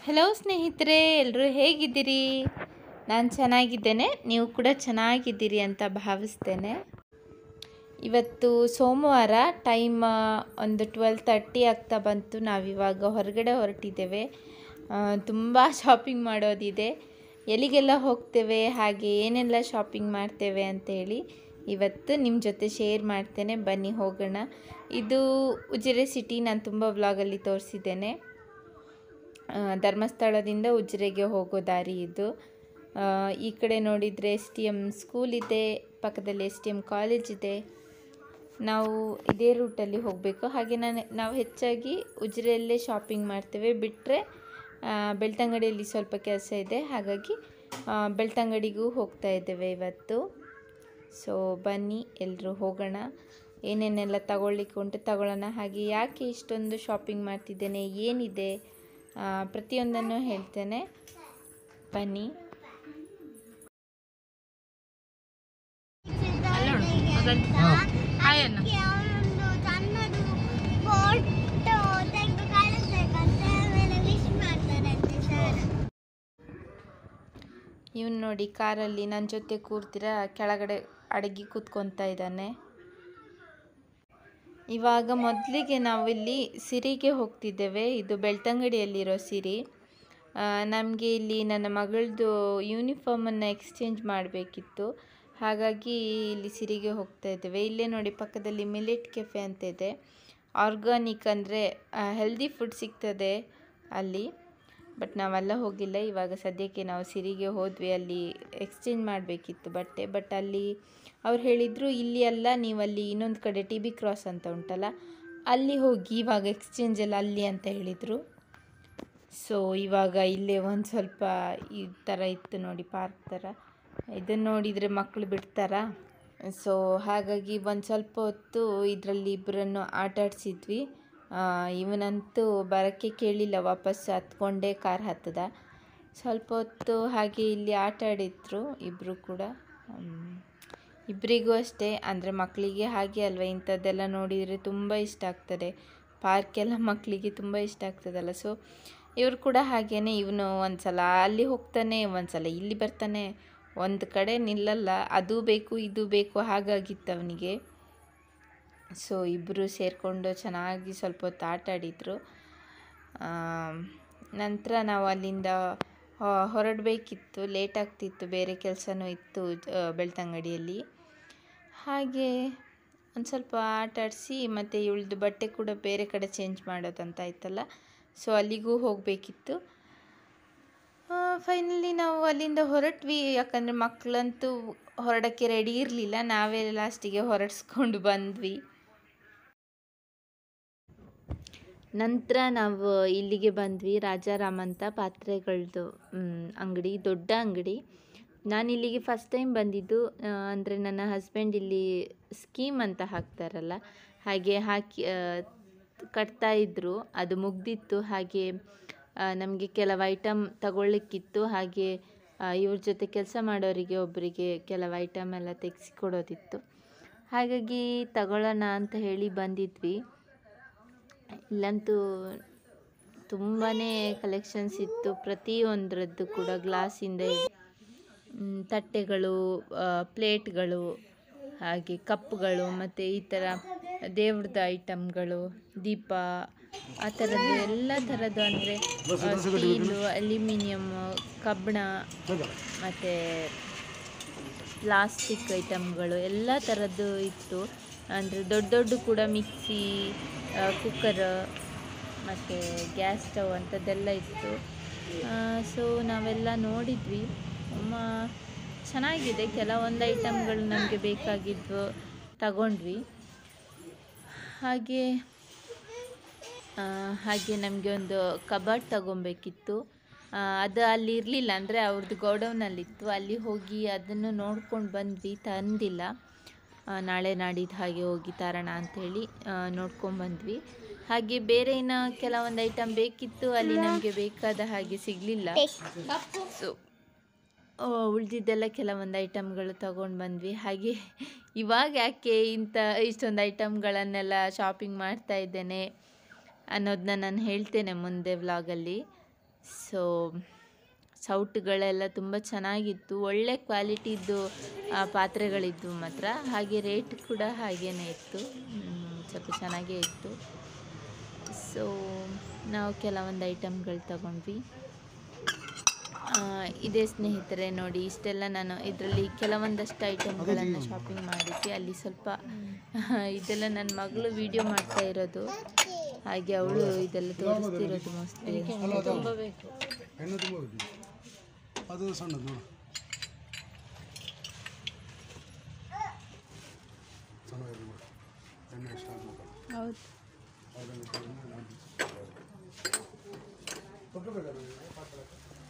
Hello ಸ್ನೇಹಿತರೆ ಎಲ್ಲರೂ ಹೇಗಿದ್ದೀರಿ ನಾನು ಚೆನ್ನಾಗಿದ್ದೇನೆ ನೀವು ಕೂಡ ಚೆನ್ನಾಗಿದ್ದೀರಿ ಅಂತ ಭಾವಿಸ್ತೇನೆ ಇವತ್ತು ಸೋಮವಾರ ಟೈಮ್ ಒಂದು ಟ್ವೆಲ್ ತರ್ಟಿ ಆಗ್ತಾ ಬಂತು ನಾವಿವಾಗ ಹೊರಗಡೆ ಹೊರಟಿದ್ದೇವೆ ತುಂಬ ಶಾಪಿಂಗ್ ಮಾಡೋದಿದೆ ಎಲ್ಲಿಗೆಲ್ಲ ಹೋಗ್ತೇವೆ ಹಾಗೆ ಏನೆಲ್ಲ ಶಾಪಿಂಗ್ ಮಾಡ್ತೇವೆ ಅಂತೇಳಿ ಇವತ್ತು ನಿಮ್ಮ ಜೊತೆ ಶೇರ್ ಮಾಡ್ತೇನೆ ಬನ್ನಿ ಹೋಗೋಣ ಇದು ಉಜಿರೆ ಸಿಟಿ ನಾನು ತುಂಬ ವ್ಲಾಗಲ್ಲಿ ತೋರಿಸಿದ್ದೇನೆ ಆ, ಧರ್ಮಸ್ಥಳದಿಂದ ಉಜಿರೆಗೆ ಹೋಗೋ ದಾರಿ ಇದು ಆ, ಈ ಕಡೆ ನೋಡಿದರೆ ಎಸ್ ಟಿ ಎಮ್ ಸ್ಕೂಲ್ ಇದೆ ಪಕ್ಕದಲ್ಲಿ ಎಸ್ ಟಿ ಎಮ್ ಕಾಲೇಜ್ ಇದೆ ನಾವು ಇದೇ ರೂಟಲ್ಲಿ ಹೋಗಬೇಕು ಹಾಗೆ ನಾನು ನಾವು ಹೆಚ್ಚಾಗಿ ಉಜಿರೆಯಲ್ಲೇ ಶಾಪಿಂಗ್ ಮಾಡ್ತೇವೆ ಬಿಟ್ಟರೆ ಬೆಳ್ತಂಗಡಿಯಲ್ಲಿ ಸ್ವಲ್ಪ ಕೆಲಸ ಇದೆ ಹಾಗಾಗಿ ಆ, ಬೆಳ್ತಂಗಡಿಗೂ ಹೋಗ್ತಾ ಇದ್ದೇವೆ ಇವತ್ತು ಸೊ ಬನ್ನಿ ಎಲ್ಲರೂ ಹೋಗೋಣ ಏನೇನೆಲ್ಲ ತಗೊಳ್ಳಿಕ್ಕೆ ಉಂಟು ತಗೊಳ್ಳೋಣ ಹಾಗೆ ಯಾಕೆ ಇಷ್ಟೊಂದು ಶಾಪಿಂಗ್ ಮಾಡ್ತಿದ್ದೇನೆ ಏನಿದೆ ಆ, ಪ್ರತಿಯೊಂದನ್ನು ಹೇಳ್ತೇನೆ ಬನ್ನಿ ಅವನೊಂದು ಸಣ್ಣದು ಫೋಟೋ ತೆಗೆದು ಕಳಿಸ್ಬೇಕಂತೆ ಆಮೇಲೆ ವಿಶ್ ಮಾಡ್ತಾರಂತೆ ಸರ್ ಇವನು ನೋಡಿ ಕಾರಲ್ಲಿ ನನ್ನ ಜೊತೆ ಕೂರ್ತಿರ ಕೆಳಗಡೆ ಅಡಗಿ ಕೂತ್ಕೊತಾ ಇದ್ದಾನೆ ಇವಾಗ ಮೊದಲಿಗೆ ನಾವಿಲ್ಲಿ ಸಿರಿಗೆ ಹೋಗ್ತಿದ್ದೇವೆ ಇದು ಬೆಳ್ತಂಗಡಿಯಲ್ಲಿರೋ ಸಿರಿ ನಮಗೆ ಇಲ್ಲಿ ನನ್ನ ಮಗಳದು ಯೂನಿಫಾರ್ಮನ್ನು ಎಕ್ಸ್ಚೇಂಜ್ ಮಾಡಬೇಕಿತ್ತು ಹಾಗಾಗಿ ಇಲ್ಲಿ ಸಿರಿಗೆ ಹೋಗ್ತಾ ಇದ್ದೇವೆ ಇಲ್ಲೇ ನೋಡಿ ಪಕ್ಕದಲ್ಲಿ ಮಿಲೆಟ್ ಕೆಫೆ ಅಂತ ಇದೆ ಆರ್ಗಾನಿಕ್ ಅಂದರೆ ಹೆಲ್ದಿ ಫುಡ್ ಸಿಗ್ತದೆ ಅಲ್ಲಿ ಬಟ್ ನಾವೆಲ್ಲ ಹೋಗಿಲ್ಲ ಇವಾಗ ಸದ್ಯಕ್ಕೆ ನಾವು ಸಿರಿಗೆ ಹೋದ್ವಿ ಅಲ್ಲಿ ಎಕ್ಸ್ಚೇಂಜ್ ಮಾಡಬೇಕಿತ್ತು ಬಟ್ಟೆ ಬಟ್ ಅಲ್ಲಿ ಅವ್ರು ಹೇಳಿದರು ಇಲ್ಲಿ ಅಲ್ಲ ನೀವು ಅಲ್ಲಿ ಇನ್ನೊಂದು ಕಡೆ ಟಿ ಬಿ ಕ್ರಾಸ್ ಅಂತ ಉಂಟಲ್ಲ ಅಲ್ಲಿ ಹೋಗಿ ಇವಾಗ ಎಕ್ಸ್ಚೇಂಜ್ ಎಲ್ಲ ಅಲ್ಲಿ ಅಂತ ಹೇಳಿದರು ಸೊ ಇವಾಗ ಇಲ್ಲೇ ಒಂದು ಸ್ವಲ್ಪ ಈ ಥರ ಇತ್ತು ನೋಡಿ ಪಾರ್ಕ್ ಥರ ಇದನ್ನು ನೋಡಿದರೆ ಮಕ್ಕಳು ಬಿಡ್ತಾರಾ ಸೊ ಹಾಗಾಗಿ ಒಂದು ಸ್ವಲ್ಪ ಹೊತ್ತು ಇದರಲ್ಲಿ ಇಬ್ಬರನ್ನು ಆಟ ಆಡಿಸಿದ್ವಿ ಇವನಂತೂ ಬರೋಕ್ಕೆ ಕೇಳಿಲ್ಲ ವಾಪಸ್ ಹತ್ಕೊಂಡೇ ಕಾರ್ ಹತ್ತದ ಸ್ವಲ್ಪ ಹೊತ್ತು ಹಾಗೆ ಇಲ್ಲಿ ಆಟ ಆಡಿದ್ರು ಇಬ್ಬರು ಕೂಡ ಹ್ಮ್. ಇಬ್ಬರಿಗೂ ಅಷ್ಟೇ ಅಂದರೆ ಮಕ್ಕಳಿಗೆ ಹಾಗೆ ಅಲ್ವಾ ಇಂಥದ್ದೆಲ್ಲ ನೋಡಿದರೆ ತುಂಬ ಇಷ್ಟ ಆಗ್ತದೆ ಪಾರ್ಕೆಲ್ಲ ಮಕ್ಕಳಿಗೆ ತುಂಬ ಇಷ್ಟ ಆಗ್ತದಲ್ಲ ಸೊ ಇವರು ಕೂಡ ಹಾಗೇನೆ ಇವನು ಒಂದು ಸಲ ಅಲ್ಲಿ ಹೋಗ್ತಾನೆ ಒಂದು ಸಲ ಇಲ್ಲಿ ಬರ್ತಾನೆ ಒಂದು ಕಡೆ ನಿಲ್ಲಲ್ಲ ಅದು ಬೇಕು ಇದು ಬೇಕು ಹಾಗಾಗಿತ್ತು ಅವನಿಗೆ ಸೊ ಇಬ್ಬರು ಸೇರಿಕೊಂಡು ಚೆನ್ನಾಗಿ ಸ್ವಲ್ಪ ಹೊತ್ತು ಆಟ ಆಡಿದರು ನಂತರ ನಾವು ಅಲ್ಲಿಂದ ಹೊ- ಹೊರಡಬೇಕಿತ್ತು ಲೇಟ್ ಆಗ್ತಿತ್ತು ಬೇರೆ ಕೆಲಸನೂ ಇತ್ತು ಆ, ಬೆಳ್ತಂಗಡಿಯಲ್ಲಿ ಹಾಗೆ ಒಂದು ಸ್ವಲ್ಪ ಆಟ ಆಡಿಸಿ ಮತ್ತು ಇವಳ್ದು ಬಟ್ಟೆ ಕೂಡ ಬೇರೆ ಕಡೆ ಚೇಂಜ್ ಮಾಡೋದಂತ ಆಯ್ತಲ್ಲ ಸೊ ಅಲ್ಲಿಗೂ ಹೋಗಬೇಕಿತ್ತು ಫೈನಲಿ ನಾವು ಅಲ್ಲಿಂದ ಹೊರಟ್ವಿ ಯಾಕಂದರೆ ಮಕ್ಕಳಂತೂ ಹೊರಡೋಕ್ಕೆ ರೆಡಿ ಇರಲಿಲ್ಲ ನಾವೇ ಲಾಸ್ಟಿಗೆ ಹೊರಡಿಸ್ಕೊಂಡು ಬಂದ್ವಿ ನಂತರ ನಾವು ಇಲ್ಲಿಗೆ ಬಂದ್ವಿ ರಾಜಾರಾಮ್ ಅಂತ ಪಾತ್ರೆಗಳದ್ದು ಅಂಗಡಿ ದೊಡ್ಡ ಅಂಗಡಿ ನಾನು ಇಲ್ಲಿಗೆ ಫಸ್ಟ್ ಟೈಮ್ ಬಂದಿದ್ದು ಅಂದರೆ ನನ್ನ ಹಸ್ಬೆಂಡ್ ಇಲ್ಲಿ ಸ್ಕೀಮ್ ಅಂತ ಹಾಕ್ತಾರಲ್ಲ ಹಾಗೆ ಹಾಕಿ ಆ, ಕಟ್ತಾ ಇದ್ದರು ಅದು ಮುಗ್ದಿತ್ತು ಹಾಗೆ ನಮಗೆ ಕೆಲವು ಐಟಮ್ ತಗೊಳ್ಳಿಕ್ಕಿತ್ತು ಹಾಗೆ ಇವ್ರ ಜೊತೆ ಕೆಲಸ ಮಾಡೋರಿಗೆ ಒಬ್ಬರಿಗೆ ಕೆಲವು ಐಟಮ್ ಎಲ್ಲ ತೆಗೆಸಿ ಕೊಡೋದಿತ್ತು ಹಾಗಾಗಿ ತಗೊಳ್ಳೋಣ ಅಂತ ಹೇಳಿ ಬಂದಿದ್ವಿ ಇಲ್ಲಂತೂ ತುಂಬಾ ಕಲೆಕ್ಷನ್ಸ್ ಇತ್ತು ಪ್ರತಿಯೊಂದರದ್ದು ಕೂಡ ಗ್ಲಾಸಿಂದ ಹಿಡ್ದು, ಮ್, ತಟ್ಟೆಗಳು ಆ, ಪ್ಲೇಟ್ಗಳು ಹಾಗೆ ಕಪ್ಗಳು ಮತ್ತು ಈ ಥರ ದೇವ್ರದ್ದು ಐಟಮ್ಗಳು ದೀಪ ಆ ಥರದ್ದು ಎಲ್ಲ ಥರದ್ದು ಅಂದರೆ ಸ್ಟೀಲು ಅಲ್ಯೂಮಿನಿಯಮ್ಮು ಕಬ್ಬಣ ಮತ್ತು ಪ್ಲಾಸ್ಟಿಕ್ ಐಟಮ್ಗಳು ಎಲ್ಲ ಥರದ್ದು ಇತ್ತು ಅಂದರೆ ದೊಡ್ಡ ದೊಡ್ಡ ಕೂಡ ಮಿಕ್ಸಿ ಕುಕ್ಕರ್ ಮತ್ತು ಗ್ಯಾಸ್ ಸ್ಟವ್ ಅಂಥದ್ದೆಲ್ಲ ಇತ್ತು ಸೊ ನಾವೆಲ್ಲ ನೋಡಿದ್ವಿ ತುಂಬ ಚೆನ್ನಾಗಿದೆ ಕೆಲವೊಂದು ಐಟಮ್ಗಳು ನಮಗೆ ಬೇಕಾಗಿದ್ವು ತಗೊಂಡ್ವಿ ಹಾಗೆ ಆ, ಹಾಗೆ ನಮಗೆ ಒಂದು ಕಬಾರ್ಡ್ ತಗೊಬೇಕಿತ್ತು ಆ, ಅದು ಅಲ್ಲಿ ಇರಲಿಲ್ಲ ಅಂದರೆ ಅವ್ರದ್ದು ಗೋಡೌನಲ್ಲಿತ್ತು ಅಲ್ಲಿ ಹೋಗಿ ಅದನ್ನು ನೋಡ್ಕೊಂಡು ಬಂದ್ವಿ ತಂದಿಲ್ಲ ಆ, ನಾಳೆ ನಾಡಿದ್ದು ಹಾಗೆ ಹೋಗಿ ತರೋಣ ಅಂಥೇಳಿ ನೋಡ್ಕೊಂಡ್ಬಂದ್ವಿ ಹಾಗೆ ಬೇರೆ ಇನ್ನು ಕೆಲವೊಂದು ಐಟಮ್ ಬೇಕಿತ್ತು ಅಲ್ಲಿ ನಮಗೆ ಬೇಕಾದ ಹಾಗೆ ಸಿಗಲಿಲ್ಲ ಸೊ ಉಳಿದಿದ್ದೆಲ್ಲ ಕೆಲವೊಂದು ಐಟಮ್ಗಳು ತಗೊಂಡು ಬಂದ್ವಿ ಹಾಗೆ ಇವಾಗ ಯಾಕೆ ಇಂಥ ಇಷ್ಟೊಂದು ಐಟಮ್ಗಳನ್ನೆಲ್ಲ ಶಾಪಿಂಗ್ ಮಾಡ್ತಾ ಇದ್ದೇನೆ ಅನ್ನೋದನ್ನ ನಾನು ಹೇಳ್ತೇನೆ ಮುಂದೆ ವ್ಲಾಗಲ್ಲಿ ಸೊ ಸೌಟುಗಳೆಲ್ಲ ತುಂಬ ಚೆನ್ನಾಗಿತ್ತು ಒಳ್ಳೆ ಕ್ವಾಲಿಟಿದ್ದು ಆ, ಪಾತ್ರೆಗಳಿದ್ವು ಮಾತ್ರ ಹಾಗೆ ರೇಟ್ ಕೂಡ ಹಾಗೇ ಇತ್ತು ಹ್ಮ್, ಸ್ವಲ್ಪ ಚೆನ್ನಾಗೇ ಇತ್ತು ಸೊ ನಾವು ಕೆಲವೊಂದು ಐಟಮ್ಗಳು ತಗೊಂಡ್ವಿ ಆ, ಇದೇ ಸ್ನೇಹಿತರೆ ನೋಡಿ ಇಷ್ಟೆಲ್ಲ ನಾನು ಇದರಲ್ಲಿ ಕೆಲವೊಂದಷ್ಟು ಐಟಮ್ಗಳನ್ನು ಶಾಪಿಂಗ್ ಮಾಡಿದ್ವಿ ಅಲ್ಲಿ ಸ್ವಲ್ಪ ಇದೆಲ್ಲ ನನ್ನ ಮಗಳು ವಿಡಿಯೋ ಮಾಡ್ತಾ ಇರೋದು ಹಾಗೆ ಅವಳು ಇದೆಲ್ಲ ತೋರಿಸ್ತಿರೋದು ಮೋಸ್ಟ್ಲಿ ಹೆಣ್ಣು ತುಂಬ ಬೇಕು ಅದು ಸಣ್ಣದು ನೋಡು ಚೆನ್ನಾಗಿದೆ ನೋಡಿ ಎಣ್ಣೆ ಇಷ್ಟ ಆಗ್ಬೇಕು ಹೌದು ಅದನ್ನು ತಗೊಂಡು ಮಾಡಿ. ತಗೊಳ್ಬೇಕಾದ್ರೆ ಪಾತ್ರೆ.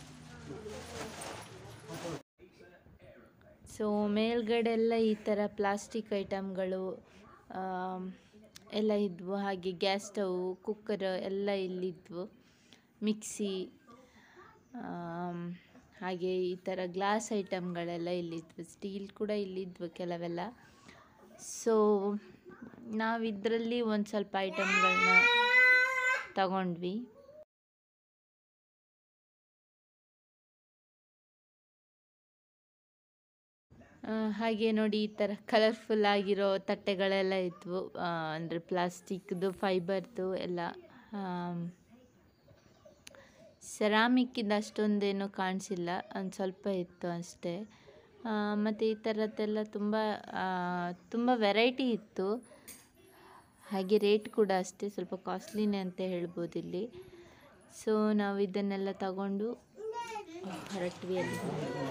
ಸೊ ಮೇಲ್ಗಡೆ ಎಲ್ಲ ಈ ಥರ ಪ್ಲಾಸ್ಟಿಕ್ ಐಟಮ್ಗಳು ಆಮ್, ಎಲ್ಲ ಇದ್ವು ಹಾಗೆ ಗ್ಯಾಸ್ ಸ್ಟವ್ ಕುಕ್ಕರ್ ಎಲ್ಲ ಇಲ್ಲಿದ್ವು ಮಿಕ್ಸಿ ಆಮ್, ಹಾಗೆ ಈ ಥರ ಗ್ಲಾಸ್ ಐಟಮ್ಗಳೆಲ್ಲ ಇಲ್ಲಿದ್ವು ಸ್ಟೀಲ್ ಕೂಡ ಇಲ್ಲಿದ್ವು ಕೆಲವೆಲ್ಲ ಸೊ ನಾವು ಇದರಲ್ಲಿ ಒಂದು ಸ್ವಲ್ಪ ಐಟಮ್ಗಳನ್ನ ತಗೊಂಡ್ವಿ ಆ, ಹಾಗೆ ನೋಡಿ ಈ ಥರ ಕಲರ್ಫುಲ್ ಆಗಿರೋ ತಟ್ಟೆಗಳೆಲ್ಲ ಇದ್ವು ಅಂದರೆ ಪ್ಲಾಸ್ಟಿಕ್ದು ಫೈಬರ್ದು ಎಲ್ಲ ಸೆರಾಮಿಕ್ಕಿಂದ ಅಷ್ಟೊಂದೇನು ಕಾಣಿಸಿಲ್ಲ ಒಂದು ಸ್ವಲ್ಪ ಇತ್ತು ಅಷ್ಟೇ ಮತ್ತು ಈ ಥರದ್ದೆಲ್ಲ ತುಂಬ ಆ, ತುಂಬ ವೆರೈಟಿ ಇತ್ತು ಹಾಗೆ ರೇಟ್ ಕೂಡ ಅಷ್ಟೇ ಸ್ವಲ್ಪ ಕಾಸ್ಟ್ಲಿನೇ ಅಂತ ಹೇಳ್ಬೋದು ಇಲ್ಲಿ ಸೊ ನಾವು ಇದನ್ನೆಲ್ಲ ತಗೊಂಡು ಹೊರಟ್ವಿ ಅಲ್ಲಿ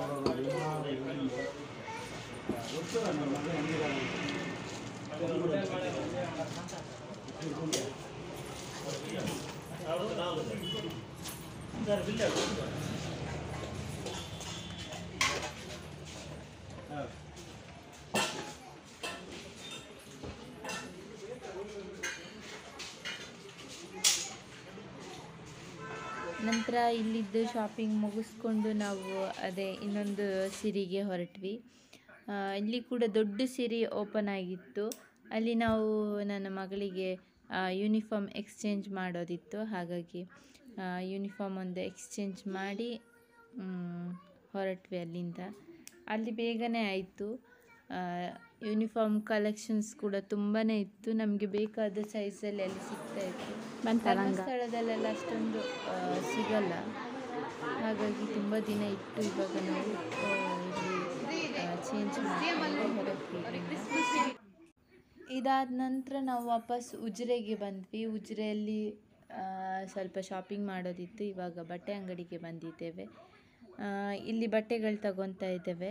ನಂತರ ಇಲ್ಲಿದ್ದು ಶಾಪಿಂಗ್ ಮುಗಿಸ್ಕೊಂಡು ನಾವು ಅದೇ ಇನ್ನೊಂದು ಸಿರಿಗೆ ಹೊರಟ್ವಿ ಆ, ಇಲ್ಲಿ ಕೂಡ ದೊಡ್ಡ ಸಿರಿ ಓಪನ್ ಆಗಿತ್ತು ಅಲ್ಲಿ ನಾವು ನನ್ನ ಮಗಳಿಗೆ ಯೂನಿಫಾರ್ಮ್ ಎಕ್ಸ್ಚೇಂಜ್ ಮಾಡೋದಿತ್ತು ಹಾಗಾಗಿ ಯೂನಿಫಾರ್ಮ್ ಒಂದು ಎಕ್ಸ್ಚೇಂಜ್ ಮಾಡಿ ಮ್, ಹೊರಟ್ವಿ ಅಲ್ಲಿಂದ ಅಲ್ಲಿ ಬೇಗನೆ ಆಯಿತು ಯೂನಿಫಾರ್ಮ್ ಕಲೆಕ್ಷನ್ಸ್ ಕೂಡ ತುಂಬಾ ಇತ್ತು ನಮಗೆ ಬೇಕಾದ ಸೈಜಲ್ಲಿ ಅಲ್ಲಿ ಸಿಗ್ತಾ ಇತ್ತು ಧರ್ಮಸ್ಥಳದಲ್ಲೆಲ್ಲ ಅಷ್ಟೊಂದು ಆ, ಸಿಗಲ್ಲ ಹಾಗಾಗಿ ತುಂಬ ದಿನ ಇಟ್ಟು ಇವಾಗ ನಾವು ಆ, ಇಲ್ಲಿ ಚೇಂಜ್ ಮಾಡಿಕೊಂಡು ಹೊರಟ್ವಿ ಇಲ್ಲಿಂದ. ಇದಾದ ನಂತರ ನಾವು ವಾಪಸ್ ಉಜಿರೆಗೆ ಬಂದ್ವಿ ಉಜಿರೆಯಲ್ಲಿ ಆ, ಸ್ವಲ್ಪ ಶಾಪಿಂಗ್ ಮಾಡೋದಿತ್ತು ಇವಾಗ ಬಟ್ಟೆ ಅಂಗಡಿಗೆ ಬಂದಿದ್ದೇವೆ ಆ, ಇಲ್ಲಿ ಬಟ್ಟೆಗಳು ತಗೊತಾ ಇದ್ದೇವೆ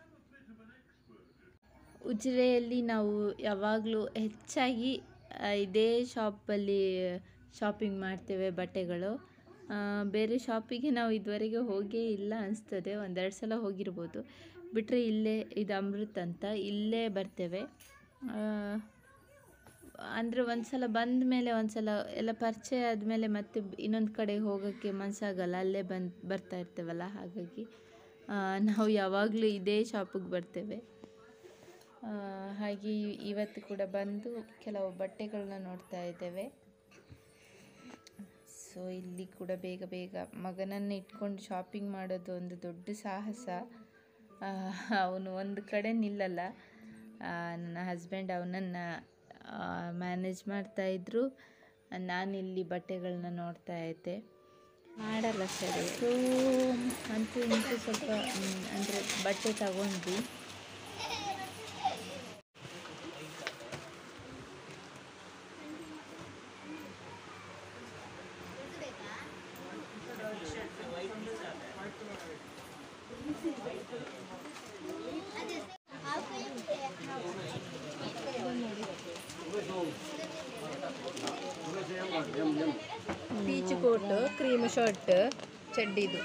ಉಜಿರೆಯಲ್ಲಿ ನಾವು ಯಾವಾಗಲೂ ಹೆಚ್ಚಾಗಿ ಆ, ಇದೇ ಶಾಪಲ್ಲಿ ಶಾಪಿಂಗ್ ಮಾಡ್ತೇವೆ ಬಟ್ಟೆಗಳು ಆ, ಬೇರೆ ಶಾಪಿಗೆ ನಾವು ಇದುವರೆಗೆ ಹೋಗೇ ಇಲ್ಲ ಅನಿಸ್ತದೆ ಒಂದೆರಡು ಸಲ ಹೋಗಿರ್ಬೋದು ಬಿಟ್ಟರೆ ಇಲ್ಲೇ ಇದು ಅಮೃತ್ ಅಂತ ಇಲ್ಲೇ ಬರ್ತೇವೆ ಅಂದರೆ ಒಂದು ಸಲ ಬಂದ ಮೇಲೆ ಒಂದು ಸಲ ಎಲ್ಲ ಪರಿಚಯ ಆದಮೇಲೆ ಮತ್ತೆ ಇನ್ನೊಂದು ಕಡೆ ಹೋಗೋಕ್ಕೆ ಮನಸ್ಸಾಗಲ್ಲ ಅಲ್ಲೇ ಬಂದು ಬರ್ತಾ ಇರ್ತೇವಲ್ಲ ಹಾಗಾಗಿ ಆ, ನಾವು ಯಾವಾಗಲೂ ಇದೇ ಶಾಪಿಗೆ ಬರ್ತೇವೆ ಆ, ಹಾಗೆ ಇ- ಇವತ್ತು ಕೂಡ ಬಂದು ಕೆಲವು ಬಟ್ಟೆಗಳನ್ನ ನೋಡ್ತಾ ಇದ್ದೇವೆ ಸೊ ಇಲ್ಲಿ ಕೂಡ ಬೇಗ ಬೇಗ ಮಗನನ್ನು ಇಟ್ಕೊಂಡು ಶಾಪಿಂಗ್ ಮಾಡೋದು ಒಂದು ದೊಡ್ಡ ಸಾಹಸ ಅವನು ಒಂದು ಕಡೆ ನಿಲ್ಲಲ್ಲ ಆ, ನನ್ನ ಹಸ್ಬೆಂಡ್ ಅವನನ್ನು ಮ್ಯಾನೇಜ್ ಮಾಡ್ತಾಯಿದ್ರು ನಾನಿಲ್ಲಿ ಬಟ್ಟೆಗಳನ್ನ ನೋಡ್ತಾ ಇದ್ದೆ ಮಾಡಲ್ಲ ಸರಿ ಸೊ ಅಂತೂ ಇಂತೂ ಸ್ವಲ್ಪ ಅಂದರೆ ಬಟ್ಟೆ ತಗೊಂಡ್ವಿ ಪೀಚ್ ಕೋಟ್ ಕ್ರೀಮ್ ಶರ್ಟ್ ಚಡ್ಡಿದು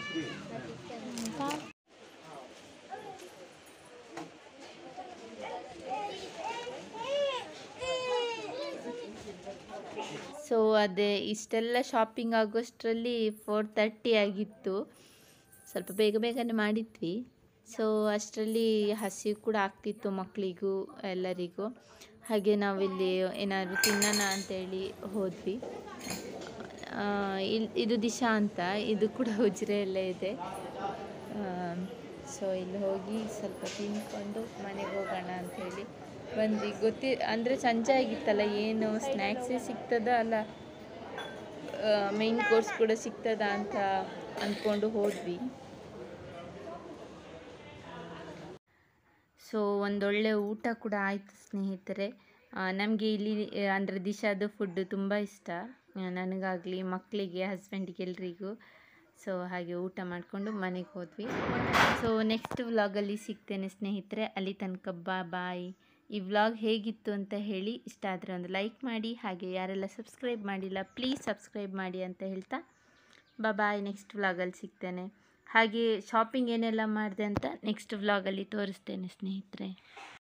ಸೊ ಅದೇ ಇಷ್ಟೆಲ್ಲ ಶಾಪಿಂಗ್ ಆಗೋಷ್ಟರಲ್ಲಿ ಫೋರ್ ತರ್ಟಿ ಆಗಿತ್ತು ಸ್ವಲ್ಪ ಬೇಗ ಬೇಗನೆ ಮಾಡಿದ್ವಿ ಸೊ ಅಷ್ಟರಲ್ಲಿ ಹಸಿವು ಕೂಡ ಆಗ್ತಿತ್ತು ಮಕ್ಕಳಿಗೂ ಎಲ್ಲರಿಗೂ ಹಾಗೆ ನಾವಿಲ್ಲಿ ಏನಾದರೂ ತಿನ್ನೋಣ ಅಂತೇಳಿ ಹೋದ್ವಿ ಇಲ್ಲಿ ಇದು ದಿಶಾ ಅಂತ ಇದು ಕೂಡ ಉಜಿರೆಯಲ್ಲೇ ಇದೆ ಸೊ ಇಲ್ಲಿ ಹೋಗಿ ಸ್ವಲ್ಪ ತಿನ್ಕೊಂಡು ಮನೆಗೆ ಹೋಗೋಣ ಅಂಥೇಳಿ ಬಂದ್ವಿ ಗೊತ್ತಿ ಅಂದರೆ ಸಂಜೆ ಆಗಿತ್ತಲ್ಲ ಏನು ಸ್ನ್ಯಾಕ್ಸೇ ಸಿಗ್ತದ ಅಲ್ಲ ಮೇಯ್ನ್ ಕೋರ್ಸ್ ಕೂಡ ಸಿಗ್ತದ ಅಂತ ಅಂದ್ಕೊಂಡು ಹೋದ್ವಿ ಸೊ ಒಂದೊಳ್ಳೆ ಊಟ ಕೂಡ ಆಯಿತು ಸ್ನೇಹಿತರೆ ನಮಗೆ ಇಲ್ಲಿ ಅಂದರೆ ದಿಶಾದ ಫುಡ್ಡು ತುಂಬ ಇಷ್ಟ ಆ, ನನಗಾಗಲಿ ಮಕ್ಕಳಿಗೆ ಹಸ್ಬೆಂಡಿಗೆ ಎಲ್ರಿಗೂ ಸೊ ಹಾಗೆ ಊಟ ಮಾಡಿಕೊಂಡು ಮನೆಗೆ ಹೋದ್ವಿ ಸೊ ನೆಕ್ಸ್ಟ್ ವ್ಲಾಗಲ್ಲಿ ಸಿಗ್ತೇನೆ ಸ್ನೇಹಿತರೆ ಅಲ್ಲಿ ತನಕ ಬಾ ಬಾಯ್ ಈ ವ್ಲಾಗ್ ಹೇಗಿತ್ತು ಅಂತ ಹೇಳಿ ಇಷ್ಟ ಆದರೆ ಒಂದು ಲೈಕ್ ಮಾಡಿ ಹಾಗೆ ಯಾರೆಲ್ಲ ಸಬ್ಸ್ಕ್ರೈಬ್ ಮಾಡಿಲ್ಲ ಪ್ಲೀಸ್ ಸಬ್ಸ್ಕ್ರೈಬ್ ಮಾಡಿ ಅಂತ ಹೇಳ್ತಾ ಬಾ ಬಾಯ್ ನೆಕ್ಸ್ಟ್ ವ್ಲಾಗಲ್ಲಿ ಸಿಗ್ತೇನೆ ಹಾಗೆ ಶಾಪಿಂಗ್ ಏನೆಲ್ಲ ಮಾಡಿದೆ ಅಂತ ನೆಕ್ಸ್ಟ್ ವ್ಲಾಗಲ್ಲಿ ತೋರಿಸ್ತೇನೆ ಸ್ನೇಹಿತರೆ